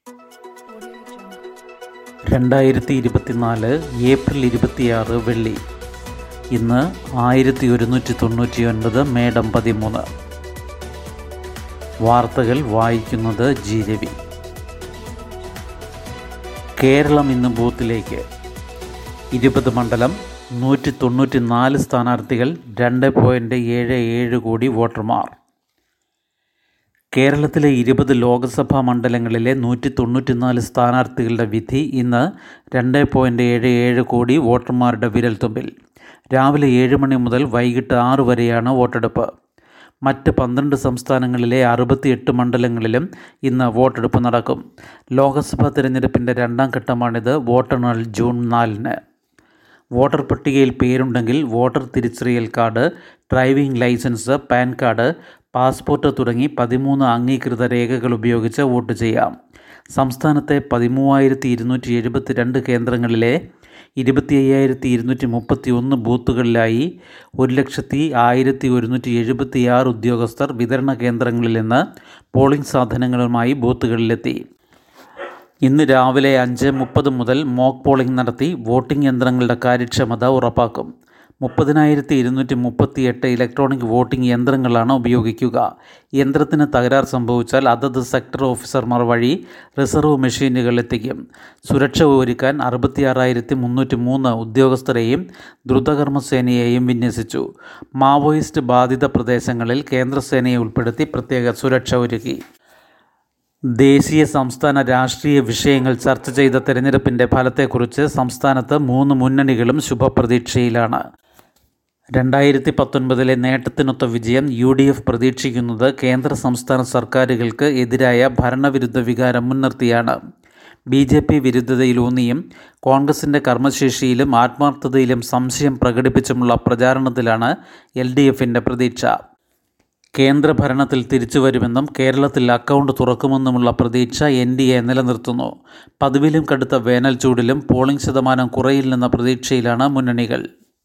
രണ്ടായിരത്തി ഇരുപത്തിനാല് ഏപ്രിൽ ഇരുപത്തിയാറ് വെള്ളി ഇന്ന് ആയിരത്തി ഒരുന്നൂറ്റി തൊണ്ണൂറ്റി ഒൻപത് മേഡം പതിമൂന്ന് വാർത്തകൾ വായിക്കുന്നത് ജി രവി കേരളം ഇന്ന് ബൂത്തിലേക്ക് ഇരുപത് മണ്ഡലം നൂറ്റി തൊണ്ണൂറ്റി നാല് സ്ഥാനാർത്ഥികൾ രണ്ട് പോയിൻറ്റ് ഏഴ് ഏഴ് കോടി വോട്ടർമാർ കേരളത്തിലെ ഇരുപത് ലോക്സഭാ മണ്ഡലങ്ങളിലെ നൂറ്റി തൊണ്ണൂറ്റിനാല് സ്ഥാനാർത്ഥികളുടെ വിധി ഇന്ന് രണ്ട് പോയിൻറ്റ് ഏഴ് ഏഴ് കോടി വോട്ടർമാരുടെ വിരൽത്തുമ്പിൽ രാവിലെ ഏഴ് മണി മുതൽ വൈകിട്ട് ആറ് വരെയാണ് വോട്ടെടുപ്പ് മറ്റ് പന്ത്രണ്ട് സംസ്ഥാനങ്ങളിലെ അറുപത്തിയെട്ട് മണ്ഡലങ്ങളിലും ഇന്ന് വോട്ടെടുപ്പ് നടക്കും ലോക്സഭാ തിരഞ്ഞെടുപ്പിൻ്റെ രണ്ടാം ഘട്ടമാണിത് വോട്ടെണ്ണൽ ജൂൺ നാലിന് വോട്ടർ പട്ടികയിൽ പേരുണ്ടെങ്കിൽ വോട്ടർ തിരിച്ചറിയൽ card driving licence PAN card passport തുടങ്ങി പതിമൂന്ന് അംഗീകൃത രേഖകൾ ഉപയോഗിച്ച് വോട്ട് ചെയ്യാം സംസ്ഥാനത്തെ പതിമൂവായിരത്തി ഇരുന്നൂറ്റി എഴുപത്തി രണ്ട് കേന്ദ്രങ്ങളിലെ ഇരുപത്തി അയ്യായിരത്തി ഇരുന്നൂറ്റി മുപ്പത്തി ഒന്ന് ബൂത്തുകളിലായി ഒരു ലക്ഷത്തി ആയിരത്തി ഒരുന്നൂറ്റി എഴുപത്തി ആറ് ഉദ്യോഗസ്ഥർ വിതരണ കേന്ദ്രങ്ങളിൽ നിന്ന് പോളിംഗ് സാധനങ്ങളുമായി ബൂത്തുകളിലെത്തി ഇന്ന് രാവിലെ അഞ്ച് മുപ്പത് മുതൽ മോക്ക് പോളിംഗ് നടത്തി വോട്ടിംഗ് യന്ത്രങ്ങളുടെ കാര്യക്ഷമത ഉറപ്പാക്കും മുപ്പതിനായിരത്തി ഇരുന്നൂറ്റി മുപ്പത്തി എട്ട് ഇലക്ട്രോണിക് വോട്ടിംഗ് യന്ത്രങ്ങളാണ് ഉപയോഗിക്കുക യന്ത്രത്തിന് തകരാർ സംഭവിച്ചാൽ അതത് സെക്ടർ ഓഫീസർമാർ വഴി റിസർവ് മെഷീനുകൾ എത്തിക്കും സുരക്ഷ ഒരുക്കാൻ അറുപത്തിയാറായിരത്തി മുന്നൂറ്റി മൂന്ന് ഉദ്യോഗസ്ഥരെയും ദ്രുതകർമ്മസേനയെയും വിന്യസിച്ചു മാവോയിസ്റ്റ് ബാധിത പ്രദേശങ്ങളിൽ കേന്ദ്രസേനയെ ഉൾപ്പെടുത്തി പ്രത്യേക സുരക്ഷ ഒരുക്കി ദേശീയ സംസ്ഥാന രാഷ്ട്രീയ വിഷയങ്ങൾ ചർച്ച ചെയ്ത തെരഞ്ഞെടുപ്പിൻ്റെ ഫലത്തെക്കുറിച്ച് സംസ്ഥാനത്ത് മൂന്ന് മുന്നണികളും ശുഭപ്രതീക്ഷയിലാണ് രണ്ടായിരത്തി പത്തൊൻപതിലെ നേട്ടത്തിനൊത്ത വിജയം യു ഡി എഫ് പ്രതീക്ഷിക്കുന്നത് കേന്ദ്ര സംസ്ഥാന സർക്കാരുകൾക്ക് എതിരായ ഭരണവിരുദ്ധ വികാരം മുൻനിർത്തിയാണ് ബി ജെ പി വിരുദ്ധതയിലൂന്നിയും കോൺഗ്രസിൻ്റെ കർമ്മശേഷിയിലും ആത്മാർത്ഥതയിലും സംശയം പ്രകടിപ്പിച്ചുമുള്ള പ്രചാരണത്തിലാണ് എൽ ഡി എഫിൻ്റെ പ്രതീക്ഷ കേന്ദ്ര ഭരണത്തിൽ തിരിച്ചു വരുമെന്നും കേരളത്തിൽ അക്കൗണ്ട് തുറക്കുമെന്നുമുള്ള പ്രതീക്ഷ എൻ ഡി എ നിലനിർത്തുന്നു പതിവിലും കടുത്ത വേനൽ ചൂടിലും പോളിംഗ് ശതമാനം കുറയില്ലെന്ന പ്രതീക്ഷയിലാണ് മുന്നണികൾ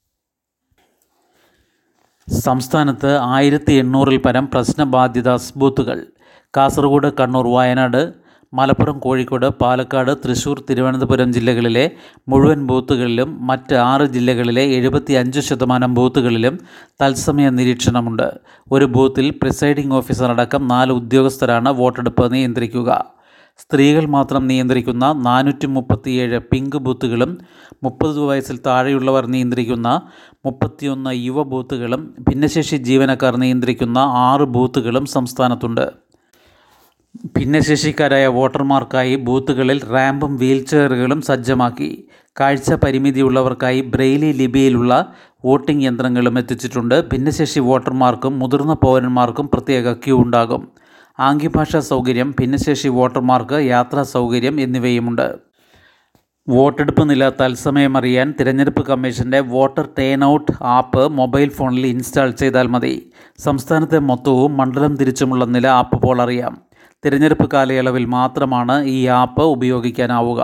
സംസ്ഥാനത്ത് ആയിരത്തി എണ്ണൂറിൽ പരം പ്രശ്നബാധിത ബൂത്തുകൾ കാസർഗോഡ് കണ്ണൂർ വയനാട് മലപ്പുറം കോഴിക്കോട് പാലക്കാട് തൃശൂർ തിരുവനന്തപുരം ജില്ലകളിലെ മുഴുവൻ ബൂത്തുകളിലും മറ്റ് ആറ് ജില്ലകളിലെ എഴുപത്തി അഞ്ച് ശതമാനം ബൂത്തുകളിലും തത്സമയ നിരീക്ഷണമുണ്ട് ഒരു ബൂത്തിൽ പ്രിസൈഡിംഗ് ഓഫീസർ അടക്കം നാല് ഉദ്യോഗസ്ഥരാണ് വോട്ടെടുപ്പ് നിയന്ത്രിക്കുക സ്ത്രീകൾ മാത്രം നിയന്ത്രിക്കുന്ന നാനൂറ്റി മുപ്പത്തിയേഴ് പിങ്ക് ബൂത്തുകളും മുപ്പത് വയസ്സിൽ താഴെയുള്ളവർ നിയന്ത്രിക്കുന്ന മുപ്പത്തിയൊന്ന് യുവ ബൂത്തുകളും ഭിന്നശേഷി ജീവനക്കാർ നിയന്ത്രിക്കുന്ന ആറ് ബൂത്തുകളും സംസ്ഥാനത്തുണ്ട് ഭിന്നശേഷിക്കാരായ വോട്ടർമാർക്കായി ബൂത്തുകളിൽ റാമ്പും വീൽചെയറുകളും സജ്ജമാക്കി കാഴ്ച പരിമിതിയുള്ളവർക്കായി ബ്രെയിലി ലിപിയിലുള്ള വോട്ടിംഗ് യന്ത്രങ്ങളും എത്തിച്ചിട്ടുണ്ട് ഭിന്നശേഷി വോട്ടർമാർക്കും മുതിർന്ന പൗരന്മാർക്കും പ്രത്യേക ക്യൂ ഉണ്ടാകും ആംഗ്യഭാഷാ സൗകര്യം ഭിന്നശേഷി വോട്ടർമാർക്ക് യാത്രാ സൗകര്യം എന്നിവയുമുണ്ട് വോട്ടെടുപ്പ് നില തത്സമയം അറിയാൻ തിരഞ്ഞെടുപ്പ് കമ്മീഷൻ്റെ voter turnout app mobile ഫോണിൽ ഇൻസ്റ്റാൾ ചെയ്താൽ മതി സംസ്ഥാനത്തെ മൊത്തവും മണ്ഡലം തിരിച്ചുമുള്ള നില ആപ്പ് പോൾ അറിയാം തിരഞ്ഞെടുപ്പ് കാലയളവിൽ മാത്രമാണ് ഈ ആപ്പ് ഉപയോഗിക്കാനാവുക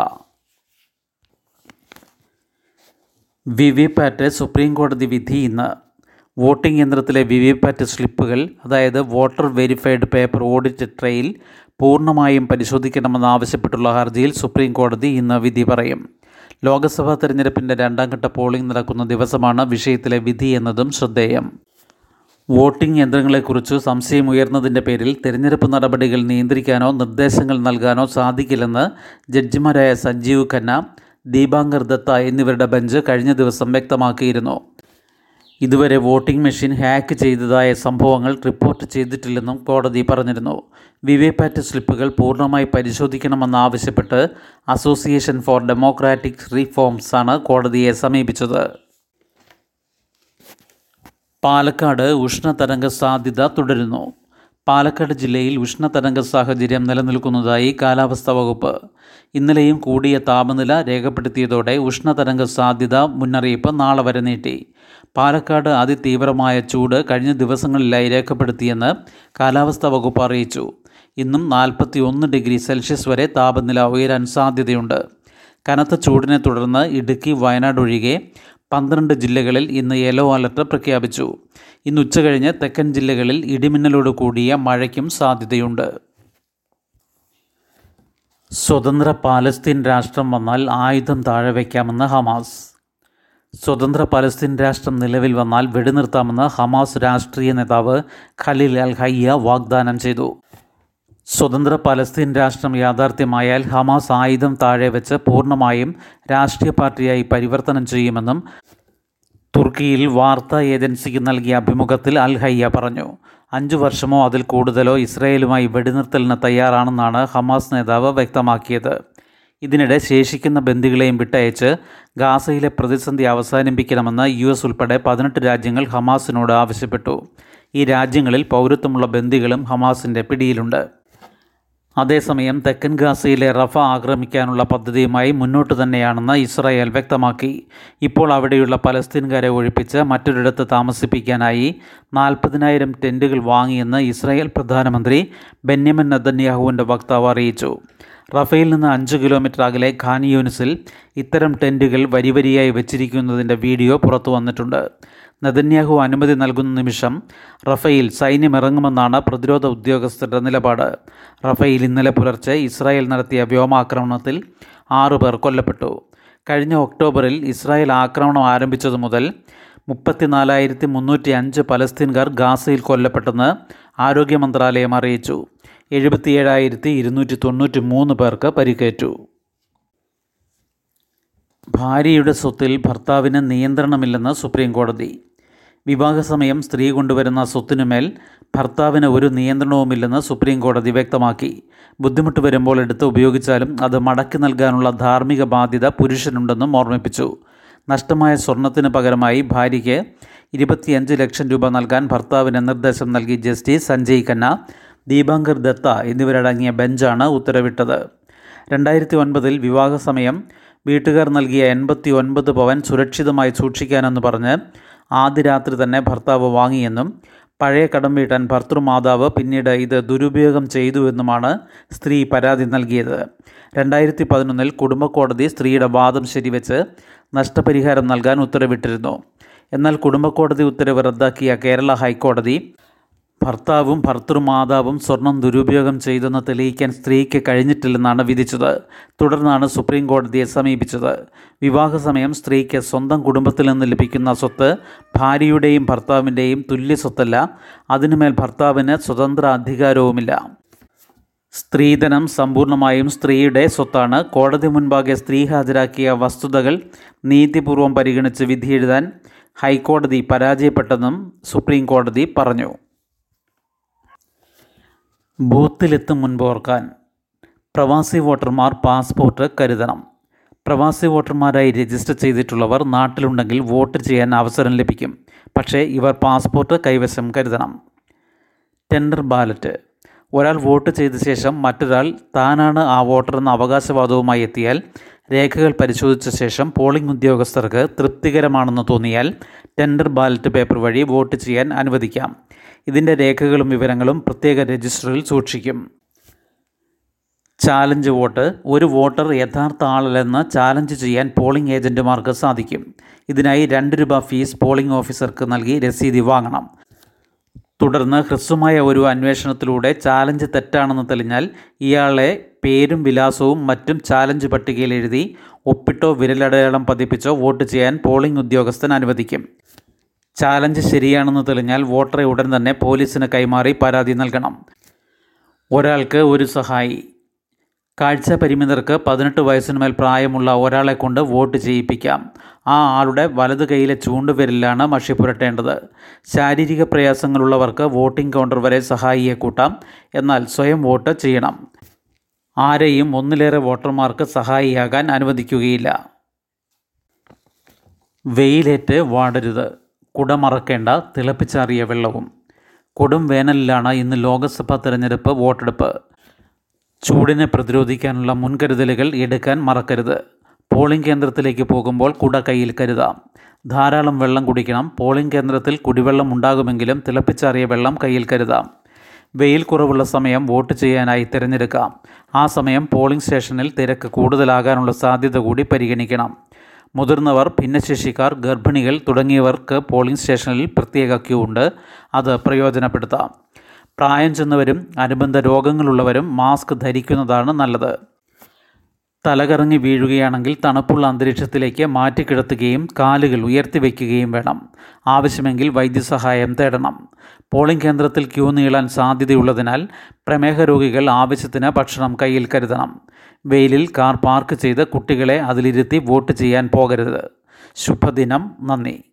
വി വി പാറ്റ് സുപ്രീം കോടതി വിധി ഇന്ന് വോട്ടിംഗ് യന്ത്രത്തിലെ വി വി പാറ്റ് സ്ലിപ്പുകൾ അതായത് voter verified paper audit trail പൂർണ്ണമായും പരിശോധിക്കണമെന്നാവശ്യപ്പെട്ടുള്ള ഹർജിയിൽ സുപ്രീം കോടതി ഇന്ന് വിധി പറയും ലോക്സഭാ തെരഞ്ഞെടുപ്പിൻ്റെ രണ്ടാം ഘട്ട പോളിംഗ് നടക്കുന്ന ദിവസമാണ് വിഷയത്തിലെ വിധി എന്നതും ശ്രദ്ധേയം വോട്ടിംഗ് യന്ത്രങ്ങളെക്കുറിച്ച് സംശയമുയർന്നതിൻ്റെ പേരിൽ തിരഞ്ഞെടുപ്പ് നടപടികൾ നിയന്ത്രിക്കാനോ നിർദ്ദേശങ്ങൾ നൽകാനോ സാധിക്കില്ലെന്ന് ജഡ്ജിമാരായ സഞ്ജീവ് ഖന്ന ദീപാങ്കർ ദത്ത എന്നിവരുടെ ബെഞ്ച് കഴിഞ്ഞ ദിവസം വ്യക്തമാക്കിയിരുന്നു ഇതുവരെ വോട്ടിംഗ് മെഷീൻ ഹാക്ക് ചെയ്തതായ സംഭവങ്ങൾ റിപ്പോർട്ട് ചെയ്തിട്ടില്ലെന്നും കോടതി പറഞ്ഞിരുന്നു വിവിപാറ്റ് സ്ലിപ്പുകൾ പൂർണ്ണമായി പരിശോധിക്കണമെന്നാവശ്യപ്പെട്ട് അസോസിയേഷൻ ഫോർ ഡെമോക്രാറ്റിക് റീഫോംസ് ആണ് കോടതിയെ സമീപിച്ചത് പാലക്കാട് ഉഷ്ണതരംഗ സാധ്യത തുടരുന്നു പാലക്കാട് ജില്ലയിൽ ഉഷ്ണതരംഗ സാഹചര്യം നിലനിൽക്കുന്നതായി കാലാവസ്ഥാ വകുപ്പ് ഇന്നലെയും കൂടിയ താപനില രേഖപ്പെടുത്തിയതോടെ ഉഷ്ണതരംഗ സാധ്യത മുന്നറിയിപ്പ് നാളെ വരെ നീട്ടി പാലക്കാട് അതിതീവ്രമായ ചൂട് കഴിഞ്ഞ ദിവസങ്ങളിലായി രേഖപ്പെടുത്തിയെന്ന് കാലാവസ്ഥാ വകുപ്പ് അറിയിച്ചു ഇന്നും നാൽപ്പത്തി ഒന്ന് ഡിഗ്രി സെൽഷ്യസ് വരെ താപനില ഉയരാൻ സാധ്യതയുണ്ട് കനത്ത ചൂടിനെ തുടർന്ന് ഇടുക്കി വയനാട് ഒഴികെ പന്ത്രണ്ട് ജില്ലകളിൽ ഇന്ന് യെല്ലോ അലർട്ട് പ്രഖ്യാപിച്ചു ഇന്ന് ഉച്ചകഴിഞ്ഞ് തെക്കൻ ജില്ലകളിൽ ഇടിമിന്നലോട് കൂടിയ മഴയ്ക്കും സാധ്യതയുണ്ട് സ്വതന്ത്ര പാലസ്തീൻ രാഷ്ട്രം വന്നാൽ ആയുധം താഴെ വയ്ക്കാമെന്ന് ഹമാസ് സ്വതന്ത്ര പലസ്തീൻ രാഷ്ട്രം നിലവിൽ വന്നാൽ വെടിനിർത്താമെന്ന് ഹമാസ് രാഷ്ട്രീയ നേതാവ് ഖലീൽ അൽ ഹയ്യ വാഗ്ദാനം ചെയ്തു സ്വതന്ത്ര പലസ്തീൻ രാഷ്ട്രം യാഥാർത്ഥ്യമായാൽ ഹമാസ് ആയുധം താഴെ വെച്ച് പൂർണ്ണമായും രാഷ്ട്രീയ പാർട്ടിയായി പരിവർത്തനം ചെയ്യുമെന്നും തുർക്കിയിൽ വാർത്താ ഏജൻസിക്ക് നൽകിയ അഭിമുഖത്തിൽ അൽ ഹയ്യ പറഞ്ഞു അഞ്ചു വർഷമോ അതിൽ കൂടുതലോ ഇസ്രായേലുമായി വെടിനിർത്തലിന് തയ്യാറാണെന്നാണ് ഹമാസ് നേതാവ് വ്യക്തമാക്കിയത് ഇതിനിടെ ശേഷിക്കുന്ന ബന്ദികളെയും വിട്ടയച്ച് ഗാസയിലെ പ്രതിസന്ധി അവസാനിപ്പിക്കണമെന്ന് യു എസ് ഉൾപ്പെടെ പതിനെട്ട് രാജ്യങ്ങൾ ഹമാസിനോട് ആവശ്യപ്പെട്ടു ഈ രാജ്യങ്ങളിൽ പൗരത്വമുള്ള ബന്ദികളും ഹമാസിൻ്റെ പിടിയിലുണ്ട് അതേസമയം തെക്കൻ ഗാസയിലെ റഫ ആക്രമിക്കാനുള്ള പദ്ധതിയുമായി മുന്നോട്ട് തന്നെയാണെന്ന് ഇസ്രായേൽ വ്യക്തമാക്കി ഇപ്പോൾ അവിടെയുള്ള പലസ്തീൻകാരെ ഒഴിപ്പിച്ച് മറ്റൊരിടത്ത് താമസിപ്പിക്കാനായി നാൽപ്പതിനായിരം ടെൻറ്റുകൾ വാങ്ങിയെന്ന് ഇസ്രായേൽ പ്രധാനമന്ത്രി ബെന്യമിൻ നെതന്യാഹുവിൻ്റെ വക്താവ് അറിയിച്ചു റഫയിൽ നിന്ന് അഞ്ച് കിലോമീറ്റർ അകലെ ഖാൻ യൂനിസിൽ ഇത്തരം ടെൻറ്റുകൾ വരിവരിയായി വെച്ചിരിക്കുന്നതിൻ്റെ വീഡിയോ പുറത്തു വന്നിട്ടുണ്ട് നെതന്യാഹു അനുമതി നൽകുന്ന നിമിഷം റഫയിൽ സൈന്യമിറങ്ങുമെന്നാണ് പ്രതിരോധ ഉദ്യോഗസ്ഥരുടെ നിലപാട് റഫയിൽ ഇന്നലെ പുലർച്ചെ ഇസ്രായേൽ നടത്തിയ വ്യോമാക്രമണത്തിൽ ആറു പേർ കൊല്ലപ്പെട്ടു കഴിഞ്ഞ ഒക്ടോബറിൽ ഇസ്രായേൽ ആക്രമണം ആരംഭിച്ചതു മുതൽ മുപ്പത്തിനാലായിരത്തി മുന്നൂറ്റി അഞ്ച് പലസ്തീൻകാർ ഗാസയിൽ കൊല്ലപ്പെട്ടെന്ന് ആരോഗ്യ മന്ത്രാലയം അറിയിച്ചു എഴുപത്തിയേഴായിരത്തി ഇരുന്നൂറ്റി തൊണ്ണൂറ്റി മൂന്ന് പേർക്ക് പരിക്കേറ്റു ഭാര്യയുടെ സ്വത്തിൽ ഭർത്താവിന് നിയന്ത്രണമില്ലെന്ന് സുപ്രീം കോടതി വിവാഹസമയം സ്ത്രീ കൊണ്ടുവരുന്ന സ്വത്തിനുമേൽ ഭർത്താവിന് ഒരു നിയന്ത്രണവുമില്ലെന്ന് സുപ്രീം കോടതി വ്യക്തമാക്കി ബുദ്ധിമുട്ട് വരുമ്പോൾ എടുത്ത് ഉപയോഗിച്ചാലും അത് മടക്കി നൽകാനുള്ള ധാർമ്മിക ബാധ്യത പുരുഷനുണ്ടെന്നും ഓർമ്മിപ്പിച്ചു നഷ്ടമായ സ്വർണത്തിന് പകരമായി ഭാര്യയ്ക്ക് ഇരുപത്തിയഞ്ച് ലക്ഷം രൂപ നൽകാൻ ഭർത്താവിന് നിർദ്ദേശം നൽകി ജസ്റ്റിസ് സഞ്ജയ് ഖന്ന ദീപാങ്കർ ദത്ത എന്നിവരടങ്ങിയ ബെഞ്ചാണ് ഉത്തരവിട്ടത് രണ്ടായിരത്തി ഒൻപതിൽ വിവാഹസമയം വീട്ടുകാർ നൽകിയ എൺപത്തി ഒൻപത് പവൻ സുരക്ഷിതമായി സൂക്ഷിക്കാനെന്ന് പറഞ്ഞ് ആദ്യ രാത്രി തന്നെ ഭർത്താവ് വാങ്ങിയെന്നും പഴയ കടം വീട്ടാൻ ഭർത്തൃമാതാവ് പിന്നീട് ഇത് ദുരുപയോഗം ചെയ്തുവെന്നുമാണ് സ്ത്രീ പരാതി നൽകിയത് രണ്ടായിരത്തി പതിനൊന്നിൽ കുടുംബക്കോടതി സ്ത്രീയുടെ വാദം ശരിവെച്ച് നഷ്ടപരിഹാരം നൽകാൻ ഉത്തരവിട്ടിരുന്നു എന്നാൽ കുടുംബക്കോടതി ഉത്തരവ് റദ്ദാക്കിയ കേരള ഹൈക്കോടതി ഭർത്താവും ഭർത്തൃമാതാവും സ്വർണം ദുരുപയോഗം ചെയ്തെന്ന് തെളിയിക്കാൻ സ്ത്രീക്ക് കഴിഞ്ഞിട്ടില്ലെന്നാണ് വിധിച്ചത് തുടർന്നാണ് സുപ്രീം കോടതിയെ സമീപിച്ചത് വിവാഹസമയം സ്ത്രീക്ക് സ്വന്തം കുടുംബത്തിൽ നിന്ന് ലഭിക്കുന്ന സ്വത്ത് ഭാര്യയുടെയും ഭർത്താവിൻ്റെയും തുല്യ സ്വത്തല്ല അതിനുമേൽ ഭർത്താവിന് സ്വതന്ത്ര അധികാരവുമില്ല സ്ത്രീധനം സമ്പൂർണ്ണമായും സ്ത്രീയുടെ സ്വത്താണ് കോടതി മുൻപാകെ സ്ത്രീ ഹാജരാക്കിയ വസ്തുതകൾ നീതിപൂർവം പരിഗണിച്ച് വിധിയെഴുതാൻ ഹൈക്കോടതി പരാജയപ്പെട്ടെന്നും സുപ്രീം കോടതി പറഞ്ഞു ബൂത്തിലെത്തും മുൻപ് ഓർക്കാൻ പ്രവാസി വോട്ടർമാർ പാസ്പോർട്ട് കരുതണം പ്രവാസി വോട്ടർമാരായി രജിസ്റ്റർ ചെയ്തിട്ടുള്ളവർ നാട്ടിലുണ്ടെങ്കിൽ വോട്ട് ചെയ്യാൻ അവസരം ലഭിക്കും പക്ഷേ ഇവർ പാസ്പോർട്ട് കൈവശം കരുതണം ടെൻഡർ ബാലറ്റ് ഒരാൾ വോട്ട് ചെയ്ത ശേഷം മറ്റൊരാൾ താനാണ് ആ വോട്ടർ എന്ന അവകാശവാദവുമായി എത്തിയാൽ രേഖകൾ പരിശോധിച്ച ശേഷം പോളിംഗ് ഉദ്യോഗസ്ഥർക്ക് തൃപ്തികരമാണെന്ന് തോന്നിയാൽ ടെൻഡർ ബാലറ്റ് പേപ്പർ വഴി വോട്ട് ചെയ്യാൻ അനുവദിക്കാം ഇതിൻ്റെ രേഖകളും വിവരങ്ങളും പ്രത്യേക രജിസ്റ്ററിൽ സൂക്ഷിക്കും ചാലഞ്ച് വോട്ട് ഒരു വോട്ടർ യഥാർത്ഥ ആളല്ലെന്ന് ചാലഞ്ച് ചെയ്യാൻ പോളിംഗ് ഏജൻറ്റുമാർക്ക് സാധിക്കും ഇതിനായി രണ്ട് രൂപ ഫീസ് പോളിംഗ് ഓഫീസർക്ക് നൽകി രസീതി വാങ്ങണം തുടർന്ന് ഹ്രസ്വമായ ഒരു അന്വേഷണത്തിലൂടെ ചാലഞ്ച് തെറ്റാണെന്ന് തെളിഞ്ഞാൽ ഇയാളെ പേരും വിലാസവും മറ്റും ചാലഞ്ച് പട്ടികയിൽ എഴുതി ഒപ്പിട്ടോ വിരലടയാളം പതിപ്പിച്ചോ വോട്ട് ചെയ്യാൻ പോളിംഗ് ഉദ്യോഗസ്ഥൻ അനുവദിക്കും ചാലഞ്ച് ശരിയാണെന്ന് തെളിഞ്ഞാൽ വോട്ടറെ ഉടൻ തന്നെ പോലീസിന് കൈമാറി പരാതി നൽകണം ഒരാൾക്ക് ഒരു സഹായി കാഴ്ച പരിമിതർക്ക് പതിനെട്ട് വയസ്സിനുമേൽ പ്രായമുള്ള ഒരാളെ കൊണ്ട് വോട്ട് ചെയ്യിപ്പിക്കാം ആ ആളുടെ വലതു കൈയിലെ ചൂണ്ടുവിരലിലാണ് മഷി പുരട്ടേണ്ടത് ശാരീരിക പ്രയാസങ്ങളുള്ളവർക്ക് വോട്ടിംഗ് കൗണ്ടർ വരെ സഹായിയെ കൂട്ടാം എന്നാൽ സ്വയം വോട്ട് ചെയ്യണം ആരെയും ഒന്നിലേറെ വോട്ടർമാർക്ക് സഹായിയാകാൻ അനുവദിക്കുകയില്ല വെയിലേറ്റ് വാടരുത് കുടമറക്കേണ്ട തിളപ്പിച്ചാറിയ വെള്ളവും കൊടും വേനലിലാണ് ഇന്ന് ലോക്സഭാ തെരഞ്ഞെടുപ്പ് വോട്ടെടുപ്പ് ചൂടിനെ പ്രതിരോധിക്കാനുള്ള മുൻകരുതലുകൾ എടുക്കാൻ മറക്കരുത് പോളിംഗ് കേന്ദ്രത്തിലേക്ക് പോകുമ്പോൾ കുട കയ്യിൽ കരുതാം ധാരാളം വെള്ളം കുടിക്കണം പോളിംഗ് കേന്ദ്രത്തിൽ കുടിവെള്ളം ഉണ്ടാകുമെങ്കിലും തിളപ്പിച്ചാറിയ വെള്ളം കയ്യിൽ കരുതാം വെയിൽ കുറവുള്ള സമയം വോട്ട് ചെയ്യാനായി തിരഞ്ഞെടുക്കാം ആ സമയം പോളിംഗ് സ്റ്റേഷനിൽ തിരക്ക് കൂടുതലാകാനുള്ള സാധ്യത കൂടി പരിഗണിക്കണം മുതിർന്നവർ ഭിന്നശേഷിക്കാർ ഗർഭിണികൾ തുടങ്ങിയവർക്ക് പോളിംഗ് സ്റ്റേഷനിൽ പ്രത്യേക ക്യൂ ഉണ്ട് അത് പ്രയോജനപ്പെടുത്താം പ്രായം ചെന്നവരും അനുബന്ധ രോഗങ്ങളുള്ളവരും മാസ്ക് ധരിക്കുന്നതാണ് നല്ലത് തലകറങ്ങി വീഴുകയാണെങ്കിൽ തണുപ്പുള്ള അന്തരീക്ഷത്തിലേക്ക് മാറ്റിക്കിടത്തുകയും കാലുകൾ ഉയർത്തി വയ്ക്കുകയും വേണം ആവശ്യമെങ്കിൽ വൈദ്യസഹായം തേടണം പോളിംഗ് കേന്ദ്രത്തിൽ ക്യൂ നീളാൻ സാധ്യതയുള്ളതിനാൽ പ്രമേഹ രോഗികൾ ആവശ്യത്തിന് ഭക്ഷണം കയ്യിൽ കരുതണം വെയിലിൽ കാർ പാർക്ക് ചെയ്ത് കുട്ടികളെ അതിലിരുത്തി വോട്ട് ചെയ്യാൻ പോകരുത് ശുഭദിനം നന്ദി